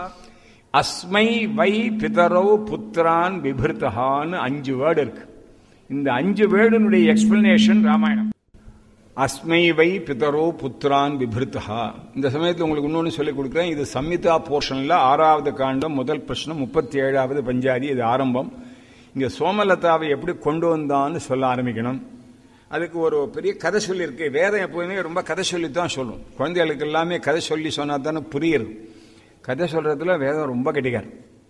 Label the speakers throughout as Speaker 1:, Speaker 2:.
Speaker 1: அஸ்மை வை பிதரோ புத்திரான் விபிருத்தகான்னு அஞ்சு வேர்டு இருக்கு இந்த அஞ்சு வேர்டுனுடைய எக்ஸ்பிளனேஷன் ராமாயணம் அஸ்மை வை பிதரோ புத்திரான் விபிருத்தகா இந்த சமயத்தில் உங்களுக்கு இன்னொன்று சொல்லிக் கொடுக்குறேன் இது சம்மிதா போர்ஷன்ல ஆறாவது காண்டம் முதல் பிரச்சனம் முப்பத்தி ஏழாவது பஞ்சாதி இது ஆரம்பம் இங்க சோமலதாவை எப்படி கொண்டு வந்தான்னு சொல்ல ஆரம்பிக்கணும் அதுக்கு ஒரு பெரிய கதை சொல்லியிருக்கு வேதம் எப்போதுமே ரொம்ப கதை சொல்லி தான் சொல்லும் குழந்தைகளுக்கு எல்லாமே கதை சொல்லி சொன்னா தானே புரியுது கதை சொல்றதுல வேதம் ரொம்ப கெட்டிக்கார்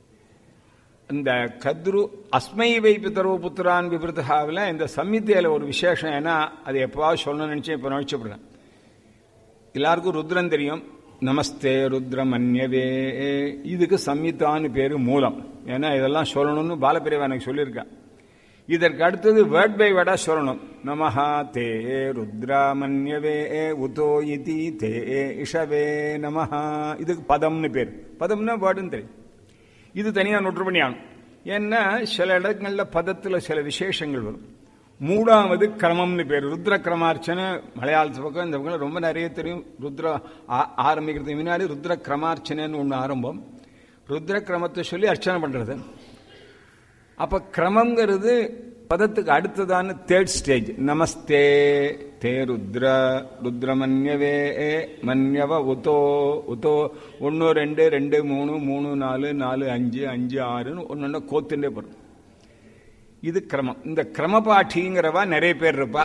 Speaker 1: இந்த கத்ரு அஸ்மை வை பிதரோ புத்திரான் விபிருத்தகாவில் இந்த சம்மித்தையில் ஒரு விசேஷம் ஏன்னா அது எப்போவாவது சொல்லணும்னு நினச்சி இப்போ நினச்சிப்படுறேன் எல்லாருக்கும் ருத்ரன் தெரியும் நமஸ்தே ருத்ரமன்யவே இதுக்கு சம்மிதான்னு பேரு மூலம் ஏன்னா இதெல்லாம் சொல்லணும்னு பாலப்பிரிவா எனக்கு சொல்லியிருக்கேன் இதற்கு அடுத்தது வேர்ட் பை வேர்டா சொல்லணும் நமஹா தே ருத்ராமன்யவே உதோ இதி தே இஷவே நமஹா இதுக்கு பதம்னு பேர் பதம்னா வேர்டுன்னு தெரியும் இது தனியாக நோட்டு பண்ணியாகணும் ஏன்னா சில இடங்கள்ல பதத்தில் சில விசேஷங்கள் வரும் மூணாவது கிரமம்னு பேர் ருத்ர கிரமார்ச்சனை மலையாளத்து பக்கம் இந்த பக்கம் ரொம்ப நிறைய தெரியும் ருத்ர ஆரம்பிக்கிறதுக்கு முன்னாடி ருத்ர கிரமார்ச்சனைன்னு ஒன்று ஆரம்பம் ருத்ர கிரமத்தை சொல்லி அர்ச்சனை பண்றது அப்ப கிரமங்கிறது பதத்துக்கு அடுத்ததான தேர்ட் ஸ்டேஜ் நமஸ்தே தே ருத்ர ருத்ரமன்யவே மன்யவ உதோ உதோ ஒன்று ரெண்டு ரெண்டு மூணு மூணு நாலு நாலு அஞ்சு அஞ்சு ஆறுன்னு ஒன்று ஒன்று கோத்துட்டே போகிறோம் இது கிரமம் இந்த கிரமபாட்டிங்கிறவா நிறைய பேர் இருப்பா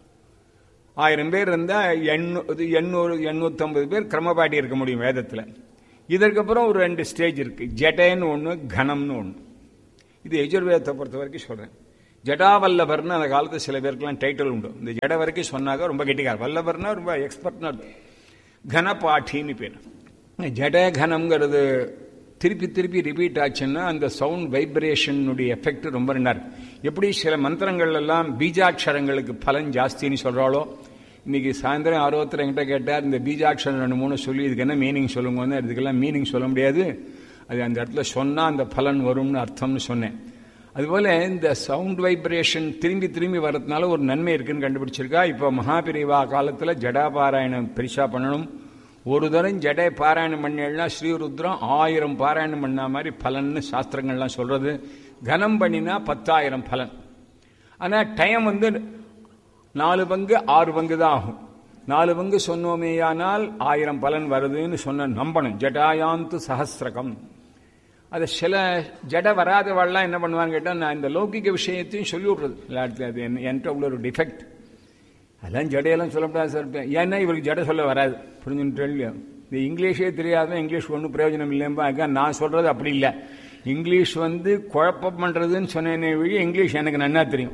Speaker 1: ஆயிரம் பேர் இருந்தால் எண்ணூறு எண்ணூறு எண்ணூற்றம்பது பேர் கிரமபாட்டி இருக்க முடியும் வேதத்தில் இதற்கப்புறம் ஒரு ரெண்டு ஸ்டேஜ் இருக்கு ஜடேன்னு ஒன்று கணம்னு ஒன்று இது எஜுர்வேதத்தை பொறுத்த வரைக்கும் சொல்கிறேன் ஜடாவல்லபர்னு அந்த காலத்து சில பேருக்குலாம் டைட்டில் உண்டு இந்த ஜட வரைக்கும் சொன்னாக்க ரொம்ப கெட்டிக்கார் வல்லபர்னா ரொம்ப எக்ஸ்பர்ட்னு அர்த்தம் கனபாட்டின்னு பேர் ஜட கனம்ங்கிறது திருப்பி திருப்பி ரிப்பீட் ஆச்சுன்னா அந்த சவுண்ட் வைப்ரேஷனுடைய எஃபெக்ட் ரொம்ப ரெண்டா இருக்கு எப்படி சில மந்திரங்கள் எல்லாம் பீஜாட்சரங்களுக்கு பலன் ஜாஸ்தின்னு சொல்றாளோ இன்னைக்கு சாயந்தரம் ஆர்வத்தில் என்கிட்ட கேட்டார் இந்த பீஜாட்சரம் ரெண்டு மூணு சொல்லி இதுக்கு என்ன மீனிங் சொல்லுங்க இதுக்கெல்லாம் மீனிங் சொல்ல முடியாது அது அந்த இடத்துல சொன்னா அந்த பலன் வரும்னு அர்த்தம்னு சொன்னேன் அதுபோல இந்த சவுண்ட் வைப்ரேஷன் திரும்பி திரும்பி வர்றதுனால ஒரு நன்மை இருக்குன்னு கண்டுபிடிச்சிருக்கா இப்போ மகாபிரிவா காலத்தில் ஜடாபாராயணம் பெருசா பண்ணணும் ஒரு தரம் ஜடை பாராயணம் பண்ணா ஸ்ரீருத்ரம் ஆயிரம் பாராயணம் பண்ண மாதிரி பலன்னு சாஸ்திரங்கள்லாம் சொல்றது கனம் பண்ணினா பத்தாயிரம் பலன் ஆனால் டைம் வந்து நாலு பங்கு ஆறு பங்கு தான் ஆகும் நாலு பங்கு சொன்னோமேயானால் ஆயிரம் பலன் வருதுன்னு சொன்ன நம்பணும் ஜடாயாந்து சஹசிரகம் அது சில ஜட வராதவாள்லாம் என்ன பண்ணுவான்னு கேட்டால் நான் இந்த லௌகிக விஷயத்தையும் சொல்லி விட்றது இல்லாட்டி அது என்கிட்ட உள்ள ஒரு டிஃபெக்ட் அதெல்லாம் ஜடையெல்லாம் சொல்லப்படாது சார் ஏன்னா இவருக்கு ஜடை சொல்ல வராது புரிஞ்சுட்டு இல்லையா இந்த இங்கிலீஷே தெரியாத இங்கிலீஷ் ஒன்றும் பிரயோஜனம் இல்லைம்பா நான் சொல்றது அப்படி இல்லை இங்கிலீஷ் வந்து குழப்பம் பண்ணுறதுன்னு சொன்னேனே வழி இங்கிலீஷ் எனக்கு நன்னா தெரியும்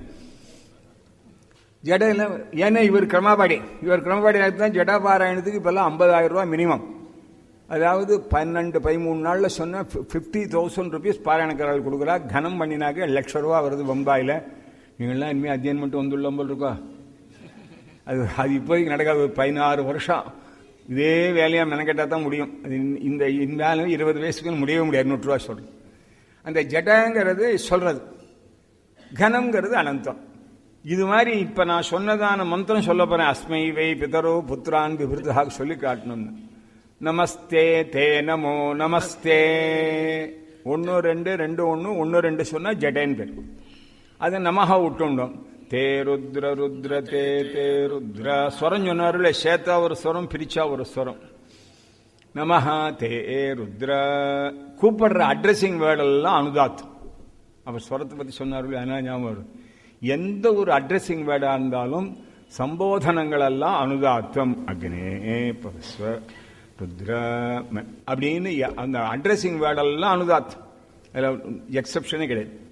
Speaker 1: ஜடையில் ஏன்னா இவர் கிரமபாடி இவர் கிரமபாடி தான் ஜடாபாராயணத்துக்கு இப்போல்லாம் ஐம்பதாயிரம் ரூபா மினிமம் அதாவது பன்னெண்டு பதிமூணு நாளில் சொன்ன ஃபிஃப்டி தௌசண்ட் ருபீஸ் பாராயணக்காரர்கள் கொடுக்குறா கனம் பண்ணினாக்க லட்ச ரூபா வருது பம்பாயில் நீங்கள்லாம் இனிமேல் அத்தியன் மட்டும் வந்துள்ள போல் இருக்கா அது அது இப்போதைக்கு நடக்காது ஒரு பதினாறு வருஷம் இதே வேலையாக மெனக்கெட்டால் தான் முடியும் அது இந்த இந்த வேலை இருபது வயசுக்கு முடியவே முடியாது நூற்றுரூவா சொல்கிறேன் அந்த ஜடங்கிறது சொல்றது கனம்ங்கிறது அனந்தம் இது மாதிரி இப்ப நான் சொன்னதான மந்திரம் சொல்ல போறேன் அஸ்மை வை பிதரோ புத்திரான் விபிருதாக சொல்லி காட்டணும்னு நமஸ்தே தே நமோ நமஸ்தே ஒன்று ரெண்டு ரெண்டு ஒன்று ஒன்று ரெண்டு சொன்னா ஜடேன் பேர் அது நமஹா விட்டுண்டோம் தே ருத்ர ருத்ர தே தே ருத்ர ஸ்வரம் சொன்னாருல சேத்தா ஒரு ஸ்வரம் பிரிச்சா ஒரு ஸ்வரம் நமஹா தே ருத்ர கூப்பிடுற அட்ரஸிங் வேர்டெல்லாம் அனுதாத்தம் அவர் ஸ்வரத்தை பற்றி சொன்னார்கள் அதனால ஞாபகம் வரும் எந்த ஒரு அட்ரஸிங் வேர்டா இருந்தாலும் சம்போதனங்கள் எல்லாம் அனுதாத்தம் அக்னே பரஸ்வ ருத்ர அப்படின்னு அந்த அட்ரஸிங் வேர்டெல்லாம் அனுதாத்தம் அதில் எக்ஸப்ஷனே கிடையாது